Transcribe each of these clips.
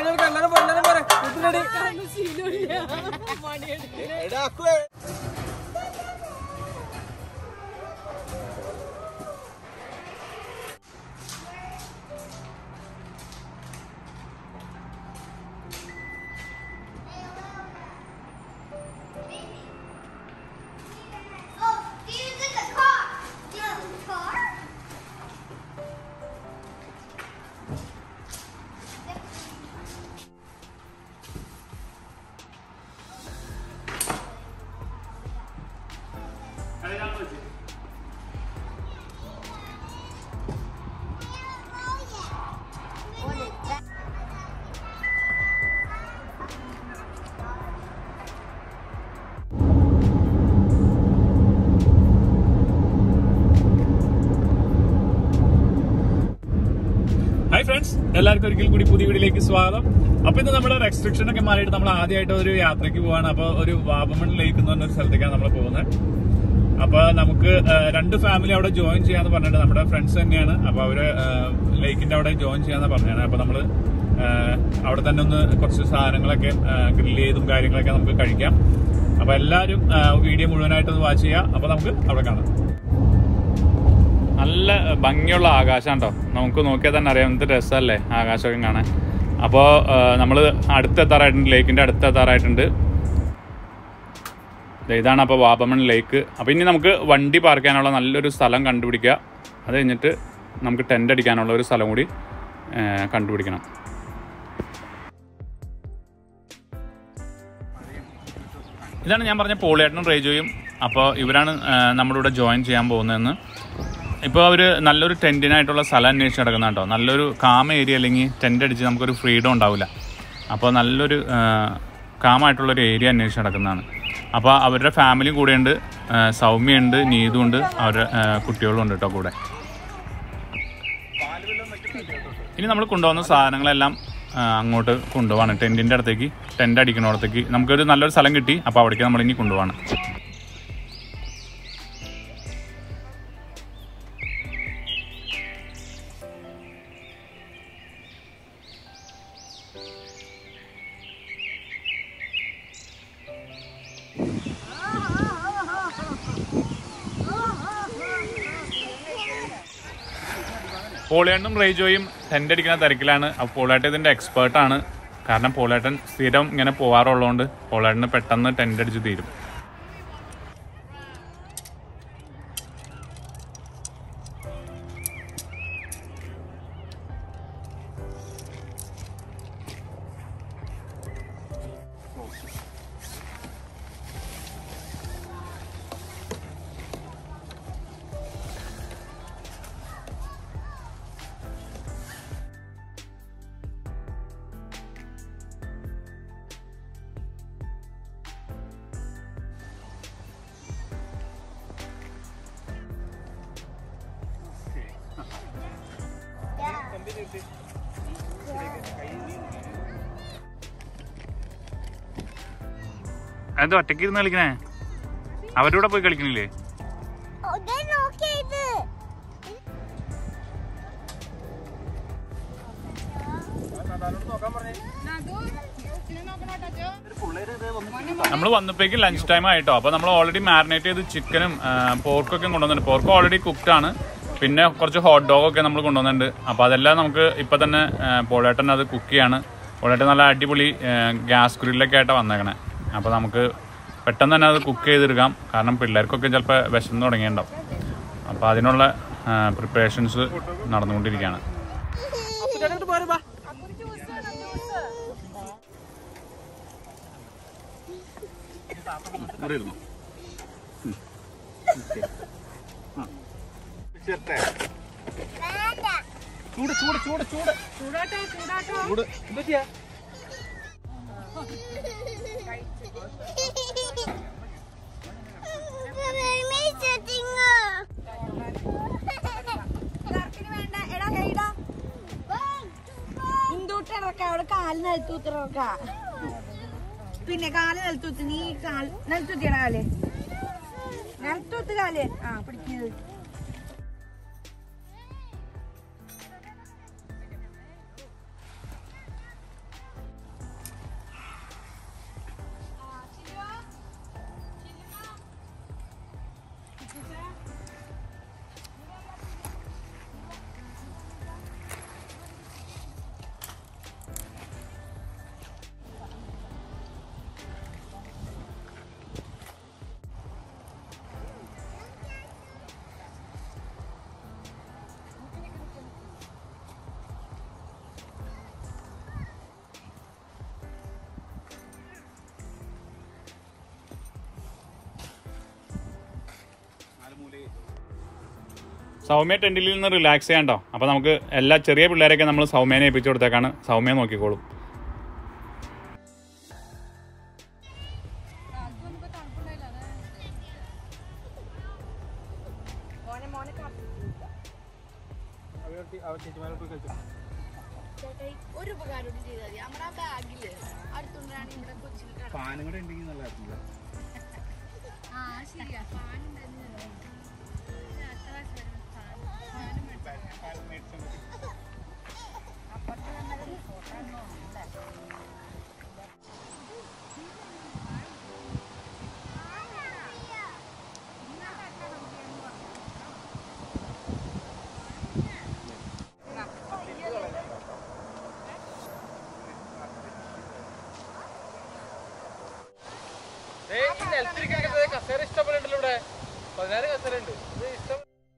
പണിയെടുക്കാം എല്ലാരും പോരെ, എല്ലാരും പോരെ. വീട്ടിലെടി. എടാ, അക്കുവേ. Oh, do you get the car? Do you get the car? What is that? Hi friends എല്ലാവർക്കും ഒരിക്കൽ കൂടി പുതിയ വീഡിയോയിലേക്ക് സ്വാഗതം അപ്പൊ ഇന്ന് നമ്മുടെ റെസ്ട്രിക്ഷൻ ഒക്കെ മാറിയിട്ട് നമ്മൾ ആദ്യമായിട്ട് ഒരു യാത്രയ്ക്ക് പോവാണ് അപ്പൊ ഒരു വാബമൺ ലേക്ക് എന്ന് പറഞ്ഞ ഒരു സ്ഥലത്തേക്കാണ് നമ്മൾ പോകുന്നത് അപ്പൊ നമുക്ക് ആ, രണ്ട് ഫാമിലി അവിടെ ജോയിൻ ചെയ്യാന്ന് പറഞ്ഞിട്ട് നമ്മുടെ ഫ്രണ്ട്സ് തന്നെയാണ് അപ്പൊ അവര് ലേക്കിന്റെ അവിടെ ജോയിൻ ചെയ്യാന്ന് പറഞ്ഞാണ് അപ്പൊ നമ്മള് ആ, അവിടെ തന്നെ ഒന്ന് കുറച്ച് സാധനങ്ങളൊക്കെ ഗ്രില്ല് ചെയ്തും കാര്യങ്ങളൊക്കെ നമുക്ക് കഴിക്കാം അപ്പൊ എല്ലാവരും ആ, വീഡിയോ മുഴുവനായിട്ട് ഒന്ന് വാച്ച് ചെയ്യാം അപ്പൊ നമുക്ക് അവിടെ കാണാം നല്ല ഭംഗിയുള്ള ആകാശം കേട്ടോ നമുക്ക് നോക്കിയാൽ തന്നെ അറിയാം എന്ത് രസമല്ലേ ആകാശമൊക്കെ കാണാൻ അപ്പോൾ നമ്മൾ അടുത്തെത്താറായിട്ടുണ്ട് ലേക്കിൻ്റെ അടുത്തെത്താറായിട്ടുണ്ട് ദേ ഇതാണ് അപ്പോൾ വാബമൺ ലേക്ക് അപ്പോൾ ഇനി നമുക്ക് വണ്ടി പാർക്ക് ചെയ്യാനുള്ള നല്ലൊരു സ്ഥലം കണ്ടുപിടിക്കുക അത് കഴിഞ്ഞിട്ട് നമുക്ക് ടെൻ്റ് അടിക്കാനുള്ള ഒരു സ്ഥലം കൂടി ആ, കണ്ടുപിടിക്കണം ഇതാണ് ഞാൻ പറഞ്ഞ പോളിയേട്ടനും റേജോയും അപ്പോൾ ഇവരാണ് ആ, നമ്മുടെ കൂടെ ജോയിൻ ചെയ്യാൻ പോകുന്നതെന്ന് ഇപ്പോൾ അവർ നല്ലൊരു ടെൻറ്റിനായിട്ടുള്ള സ്ഥലം അന്വേഷിച്ച് നടക്കുന്ന കേട്ടോ നല്ലൊരു കാമ ഏരിയ അല്ലെങ്കിൽ ടെൻ്റ് അടിച്ച് നമുക്കൊരു ഫ്രീഡം ഉണ്ടാവില്ല അപ്പോൾ നല്ലൊരു ആ, കാമായിട്ടുള്ളൊരു ഏരിയ അന്വേഷിച്ച് നടക്കുന്നതാണ് അപ്പോൾ അവരുടെ ഫാമിലി കൂടെയുണ്ട് ആ, സൗമ്യയുണ്ട് നീതുണ്ട് അവരുടെ ആ, കുട്ടികളും ഉണ്ട് കേട്ടോ കൂടെ ഇനി നമ്മൾ കൊണ്ടുവന്ന സാധനങ്ങളെല്ലാം ആ, അങ്ങോട്ട് കൊണ്ടുപോവാണ് ടെൻറ്റിൻ്റെ അടുത്തേക്ക് ടെൻ്റ് അടിക്കണോടത്തേക്ക് നമുക്കൊരു നല്ലൊരു സ്ഥലം കിട്ടി അപ്പോൾ അവിടേക്ക് നമ്മൾ ഇനി കൊണ്ടുപോവാണ് പോളിയേട്ടനും റേജോയും ടെൻ്റ് അടിക്കുന്ന തിരക്കിലാണ് അപ്പോൾ പോളേട്ടൻ ഇതിൻ്റെ എക്സ്പേർട്ടാണ് കാരണം പോളേട്ടൻ സ്ഥിരം ഇങ്ങനെ പോകാറുള്ളതുകൊണ്ട് പോളേട്ടന് പെട്ടെന്ന് ടെൻ്റ് അടിച്ച് തീരും എന്താ ഒറ്റയ്ക്ക് ഇരുന്ന് കളിക്കണേ അവരുടെ കൂടെ പോയി കളിക്കണില്ലേ Oh, then okay, ഇത്. നമ്മൾ വന്നപ്പോഴേക്ക് ലഞ്ച് ടൈം ആയിട്ടോ അപ്പോൾ നമ്മൾ ഓൾറെഡി മാരിനേറ്റ് ചെയ്ത് ചിക്കനും പോർക്കൊക്കെ കൊണ്ടുവന്നിട്ടുണ്ട് പോർക്ക് ഓൾറെഡി കുക്ക്ഡ് ആണ് പിന്നെ കുറച്ച് ഹോട്ട് ഡോഗ് ഒക്കെ നമ്മൾ കൊണ്ടുവന്നിട്ടുണ്ട് അപ്പോൾ അതെല്ലാം നമുക്ക് ഇപ്പം തന്നെ പോളേട്ടൻ അത് കുക്ക് ചെയ്യാണ് പോളേട്ടൻ നല്ല അടിപൊളി ഗ്യാസ് ഗ്രില്ലൊക്കെ ആയിട്ടാണ് വന്നേക്കണേ അപ്പോൾ നമുക്ക് പെട്ടെന്ന് തന്നെ അത് കുക്ക് ചെയ്തെടുക്കാം കാരണം പിള്ളേർക്കൊക്കെ ചിലപ്പോൾ വിശന്ന് തുടങ്ങിയിട്ടുണ്ടാവും അപ്പോൾ അതിനുള്ള പ്രിപ്പറേഷൻസ് നടന്നുകൊണ്ടിരിക്കുകയാണ് ചേട്ടാ, ഇങ്ങോട്ട് പോരെ, വാ. വേണ്ട. ചൂട് ചൂട് ചൂട് ചൂട് ചൂട് എന്താ ചെയ്യാ ഇന്തൂട്ടിറക്ക അവിടെ കാല് നിലത്തൂത്തിറക്ക പിന്നെ കാല് നിലത്തൂത്ത് നീ കാൽ നിലത്തൂത്തിയാണ് കാല് നിലത്തൂത്ത് കാല് ആ പിടിക്കുന്നത് സൗമ്യ ടെൻറ്റിൽ നിന്ന് റിലാക്സ് ചെയ്യാണ്ടോ അപ്പോൾ നമുക്ക് എല്ലാ ചെറിയ പിള്ളേരെയൊക്കെ നമ്മൾ സൗമ്യനെ ഏൽപ്പിച്ചു കൊടുത്തേക്കാണ് സൗമ്യ നോക്കിക്കോളും മോനെ മോനെ കാപ്പി ഒരു ഉപകാരം കൂടി ചെയ്താൽ മതി നമ്മുടെ ആ ബാഗില് അടുത്തുകൊണ്ടാണ് ഇവിടെ കൊച്ചിയിൽ പാനും കൂടെ ഉണ്ടെങ്കിൽ നല്ലതായിരുന്നു ആ ശരിയാ ഫാൻ ഉണ്ടായിരുന്നു അടുത്ത പ്രാവശ്യം വരുമ്പോ ഫാൻ മേടിച്ചു അപ്പുറത്ത് വന്നൊരു ഫോട്ടോ ഉണ്ട് കസേര ഇഷ്ടപ്പെട്ടില്ല ഇവിടെ പതിനാറ് കസേര ഉണ്ട് ഇത് ഇഷ്ടം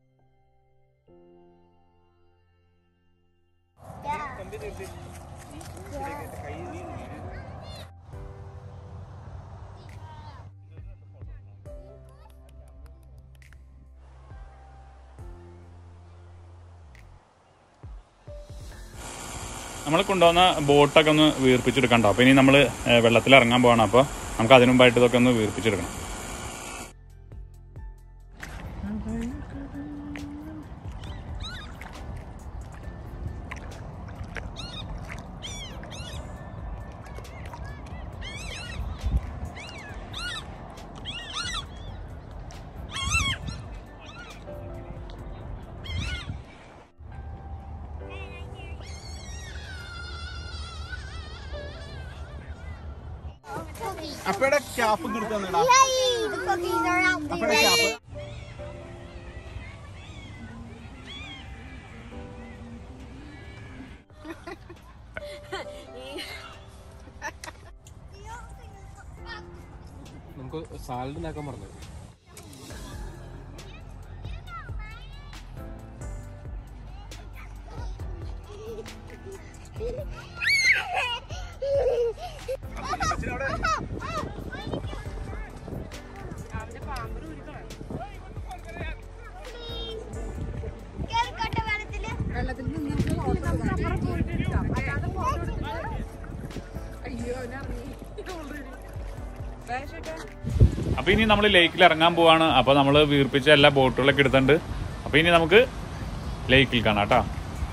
നമ്മൾ കൊണ്ടുവന്ന ബോട്ടൊക്കെ ഒന്ന് വീർപ്പിച്ചെടുക്കണ്ടോ അപ്പോൾ ഇനി നമ്മൾ വെള്ളത്തിൽ ഇറങ്ങാൻ പോകണം അപ്പോൾ നമുക്ക് അതിനു മുമ്പായിട്ട് ഇതൊക്കെ ഒന്ന് വീർപ്പിച്ചെടുക്കണം അപ്പയുടെ ക്യാപ്പ് കിടത്താ Yay! The cookies are out അപ്പയുടെ ക്യാപ്പ് നമുക്ക് സാലഡ് ഉണ്ടാക്കാൻ പറഞ്ഞു കേൾക്കട്ടെ വെള്ളത്തില് വെള്ളത്തിൽ നിന്ന് അപ്പുറം പോയിട്ട് എടുക്കാം അല്ലാതെ ഫോട്ടോ എടുത്തിട്ട് അയ്യോ അവനറിഞ്ഞു വേഷട്ടെ അപ്പോൾ ഇനി നമ്മൾ ലേക്കിൽ ഇറങ്ങാൻ പോവാണ് അപ്പോൾ നമ്മൾ വീർപ്പിച്ച എല്ലാ ബോട്ടുകളൊക്കെ എടുത്തിട്ടുണ്ട് അപ്പോൾ ഇനി നമുക്ക് ലേക്കിൽ കാണാം കേട്ടോ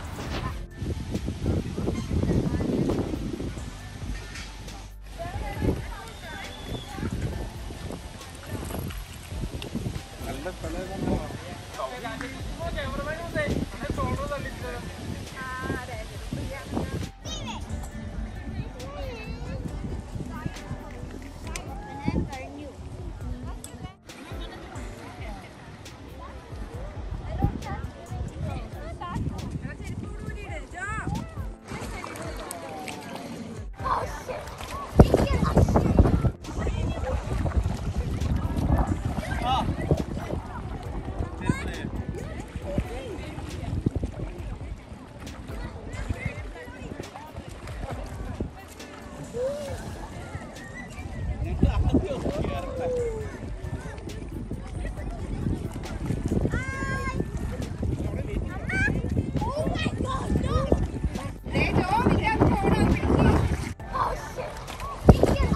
Oh my god, no! ദേ ജോ നിന്റെ അത് ഫോണോ പിടിച്ച് Oh shit!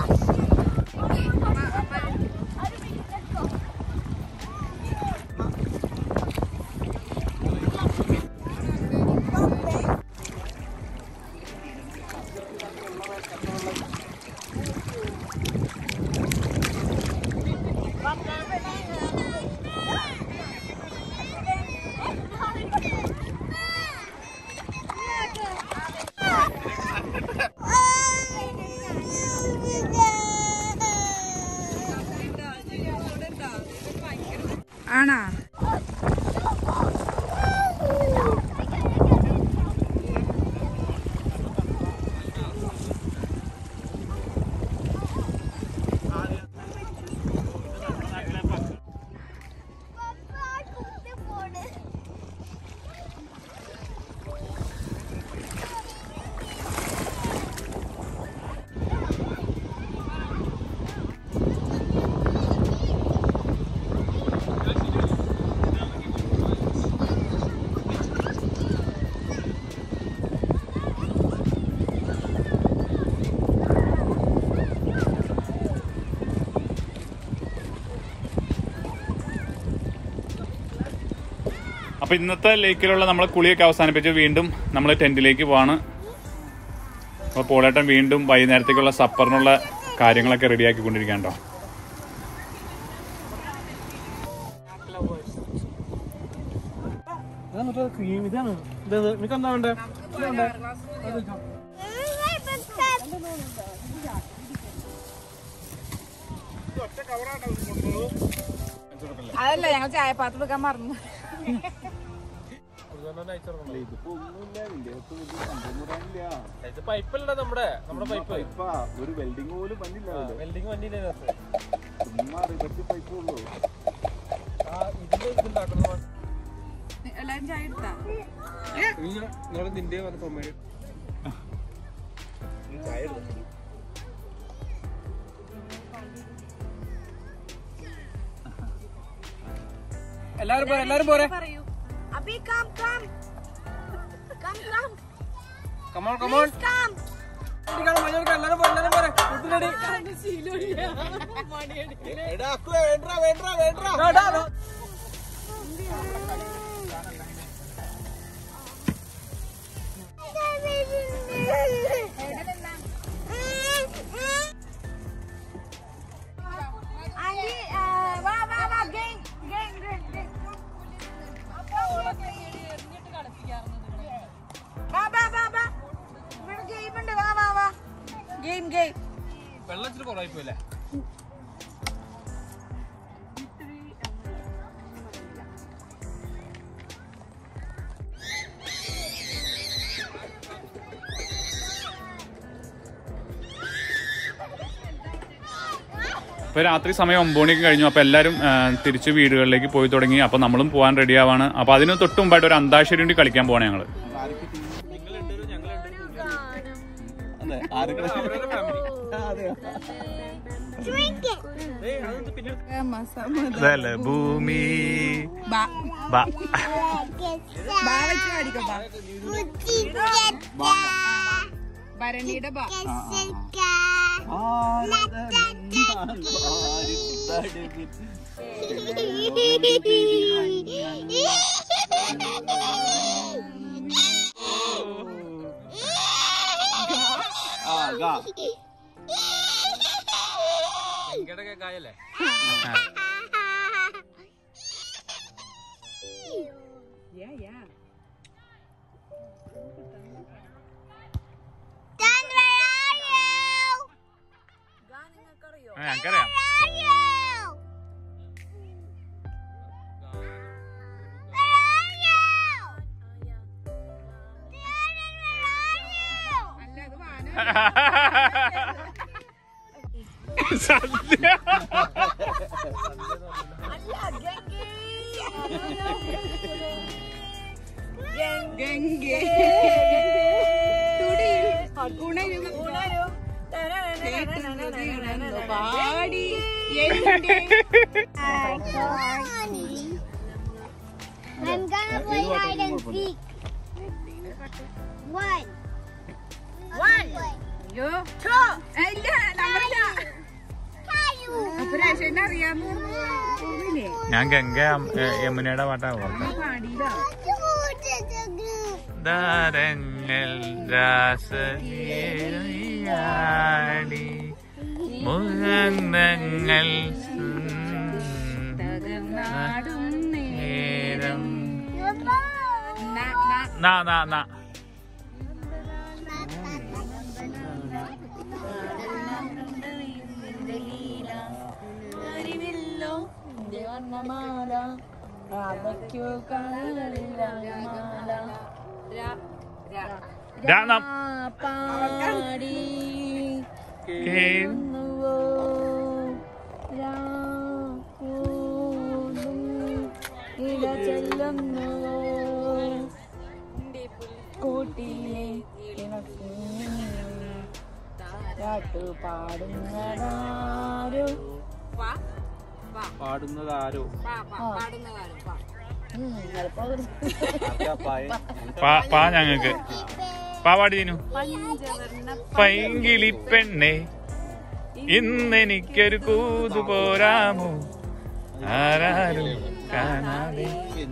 ആണോ Papa, അപ്പൊ ഇന്നത്തെ ലേക്കിലുള്ള നമ്മളെ കുളിയൊക്കെ അവസാനിപ്പിച്ച് വീണ്ടും നമ്മൾ ടെന്റിലേക്ക് പോവാണ് അപ്പൊ പോളേട്ടൻ വീണ്ടും വൈകുന്നേരത്തേക്കുള്ള സപ്പറിനുള്ള കാര്യങ്ങളൊക്കെ റെഡിയാക്കിക്കൊണ്ടിരിക്കാണ്ടോ ക്രീം ഇതാണ് ഇത് നിനക്ക് എന്താ വേണ്ടേ അതല്ല ഞങ്ങൾ ചായപാത്രം എടുക്കാൻ മറന്നു ഇത് പൈപ്പല്ല നമ്മുടെ നമ്മുടെ പൈപ്പ് ഒരു വെൽഡിംഗ് പോലും പറ്റില്ല വെൽഡിങ് വണ്ടിയില്ലേ ഇതിനകത്ത്? ചുമ്മാ റിവർക്ക് പൈപ്പ് ഉള്ളൂ ആ ഇതിന്റെ ഇതുണ്ടാക്കണം എല്ലാരും ചായ എടുത്താ നിങ്ങളുടെ നിന്റെ വന്ന തൊമ്മ എല്ലാരും പോരെ എല്ലാരും പോരെ പറയൂ Abi come come come come come on come on come എല്ലാരും പോരെ എല്ലാരും പോരെ എടാ അക്കു വേണ്ട വേണ്ട വേണ്ട ആന്റി വാ വാ വാ ഗെയിം ഗെയിം ഗെയിം വാ വാ വാ വാ ഇവിടെ ഗെയിം ഉണ്ട് വാ വാ വാ ഗെയിം ഗെയിം വെള്ളത്തിൽ കുറവായി പോയില്ലേ ഇപ്പൊ രാത്രി സമയം ഒമ്പത് മണിക്ക് കഴിഞ്ഞു അപ്പൊ എല്ലാരും ആ, തിരിച്ച് വീടുകളിലേക്ക് പോയി തുടങ്ങി അപ്പൊ നമ്മളും പോകാൻ റെഡി ആവാണ് അപ്പൊ അതിന് തൊട്ട് മുമ്പായിട്ട് ഒരു അന്താക്ഷരി വേണ്ടി കളിക്കാൻ പോവാണ് ഞങ്ങള് അതെ ആരൊക്കെ ഇതല്ലേ ഭൂമി ബാ ബാ. ബാ വെച്ച് കാണിക്കാം ബാ ഭരണിയുടെ ബാ ആ ഗാ എങ്കടൊക്കെ കായല്ലേ Dad, where are you? ആ, ഞങ്ങക്കറിയാം Where are you? Where are you? Dad, where are you? അല്ല അത് വാന ഗംഗേ പാടി I'm gonna play hide and seek. One. One. അയ്യോ ഇല്ല നമ്മളില്ല Caillou. അപ്പൊ രേഷനെ അറിയാമോ തോന്നില്ലേ ഞാൻ ഗംഗ യ- യമുനയുടെ പാട്ടാ ഓർത്തത് പാടിയില്ല ദാരങ്ങൾ രാസലീലയാടി മുഹങ്ങൾ നാടും നേരം ന- ന- നാ നാ നാ അറിവില്ലോ ദേവന്നമാല രാധയ്ക്കു കാലില്ല മാല രാ- രാ- രാ നാം പാടി കേൾക്കുന്നുവോ? ഇട ചെല്ലുന്നുവോ കൂട്ടിലെ പാട്ടു പാടുന്നതാരോ പാടുന്നത് ആരോ പാ പാ ഞങ്ങക്ക് പാവാടി തിനു പൈങ്കിളി പെണ്ണെ ഇന്നെനിക്കൊരു കൂതു പോരാമോ ആരാരും കാണാതെ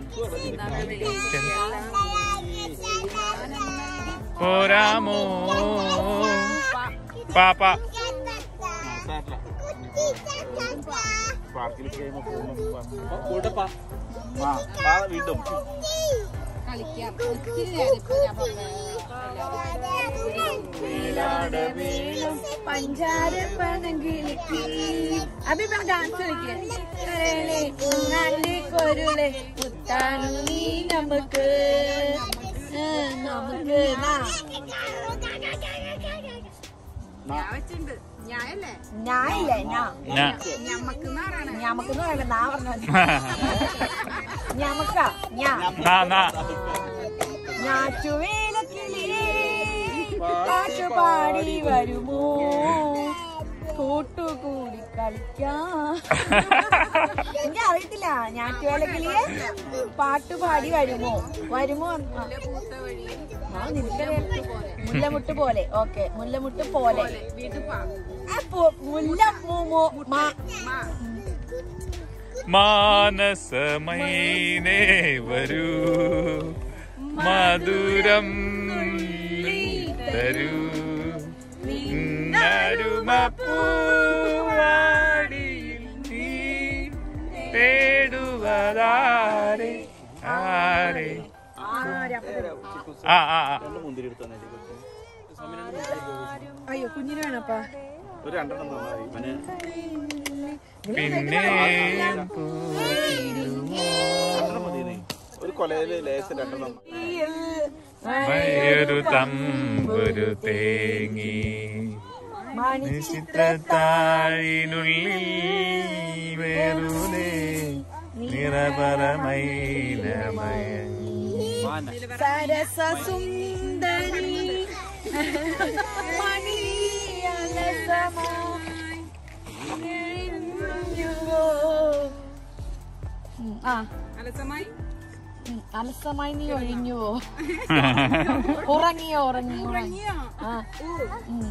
പോരാമോ പാപ്പ പാർക്കിൽ കഴിയുമ്പോ പോകുമ്പോ കൂട്ടപ്പാ ആ, പാ വീണ്ടും കളിക്കാം ഒത്തിരി നേരം ഇപ്പൊ ഞാൻ പഞ്ചാര പനങ്കിളിക്ക് അഭിപ്രായ ഡാൻസ് കളിക്കേ കൊരുളെ മുത്താനു നീ നമുക്ക് ഏ, നമുക്ക് നാ. ഞാൻ വെച്ചിട്ടുണ്ട് ഞാനല്ലേ ഞാനില്ലേ ഞാൻ ഞാൻ ഞമ്മക്ക് പറയണേ ഞമ്മക്ക് പറയണ്ട നാ പറഞ്ഞ ഞമക്ക ഞാൻ നാ നാ ഞാറ്റുവേലക്കിളിയേ പാട്ടുപാടി വരുമോ കൂട്ടുകൂടി കളിക്കാം എനിക്ക് അറിയത്തില്ല ഞാറ്റുവേലക്കിളിയെ പാട്ടുപാടി വരുമോ വരുമോ ആ. ആ, നിനക്കറിയാം. മുല്ലമുട്ട് പോലെ ഓക്കെ മുല്ലമുട്ട് പോലെ വീട്ടിൽ പാ അപ്പോ മുല്ല മു- മു- മാ- മാനസമൈനേ വരൂ മധുരം തരൂ നരുമപ്പൂവാടിയിൽ നീ തേടുവതാരെ ആരെ ആ ആ ആ രണ്ട് മുന്തിരി എടുത്ത് തന്നെ അയ്യോ കുഞ്ഞിന് വേണപ്പാ ഒരു രണ്ടെണ്ണം തന്നാൽ മതി ഇവന് പിന്നെ രണ്ടെണ്ണം മതി നീ. ഒരു കൊലയില് ലേശം രണ്ടെണ്ണം മയൊരു തമ്പൊരു തേങ്ങി ചിത്രത്താഴിനുള്ളിൽ വെറുതെ നിറപറമൈനമയങ്ങി സരസ സുന്ദരി ആ അലസമായി ഉം, അലസമായി നീ ഒഴിഞ്ഞുവോ ഉറങ്ങിയോ ഉറങ്ങി ഉറങ്ങി ആ ഉം.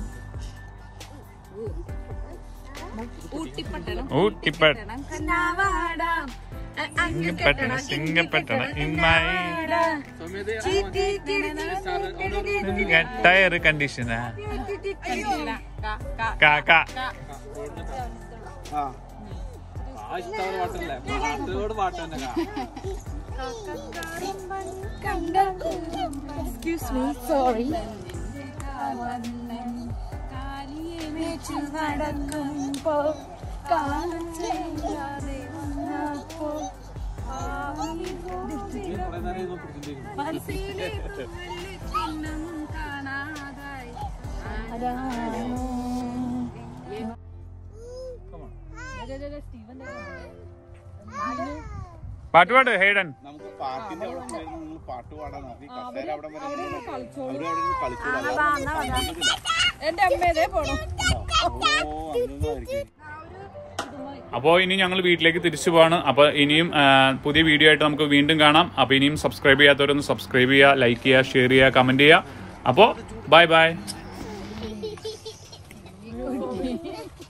ഊട്ടിപ്പട്ടണം ഊട്ടിപ്പട്ടണം കണ്ണാവാടാം. അ- അങ്ങ് കെട്ടണം, സിംഗപ്പട്ടണം ഇങ്ങ് ഇമ്മായി സമയത്ത് ചിറ്റി കിടന്ന് കിടന്ന് ടയർ കണ്ടീഷനാ കാക്ക ആ ആ ഇഷ്ടമുള്ള പാട്ടല്ലേ പാട്ടോട് പാട്ട് തന്നെ Excuse me, sorry. വെച്ചു നടക്കുമ്പോ കാണില്ലാതെ വന്നപ്പോ കുറെ നേരം ഇരുന്ന് പിടിച്ചിട്ടിരിക്കുന്നു. കാണാതായി പാട്ട് പാട് ഹേഡൻ നമുക്ക് പാർക്കിന്റെ അവിടെ പോയിരുന്നു നിങ്ങൾ പാട്ട് പാടാൻ നോക്കി കസേര അവിടെ വരെ ഇരുന്ന് അവര് അവിടെ ഇരുന്ന് കളിച്ചോളാം എന്റെ അമ്മ ഇതേ പോണു ഓ അങ്ങനെയായിരിക്കും അപ്പോൾ ഇനി ഞങ്ങൾ വീട്ടിലേക്ക് തിരിച്ചു പോവാണ് അപ്പോൾ ഇനിയും ആ, പുതിയ വീഡിയോ ആയിട്ട് നമുക്ക് വീണ്ടും കാണാം അപ്പോൾ ഇനിയും സബ്സ്ക്രൈബ് ചെയ്യാത്തവരൊന്ന് സബ്സ്ക്രൈബ് ചെയ്യുക ലൈക്ക് ചെയ്യുക ഷെയർ ചെയ്യുക കമൻറ്റ് ചെയ്യുക അപ്പോൾ ബൈ ബൈ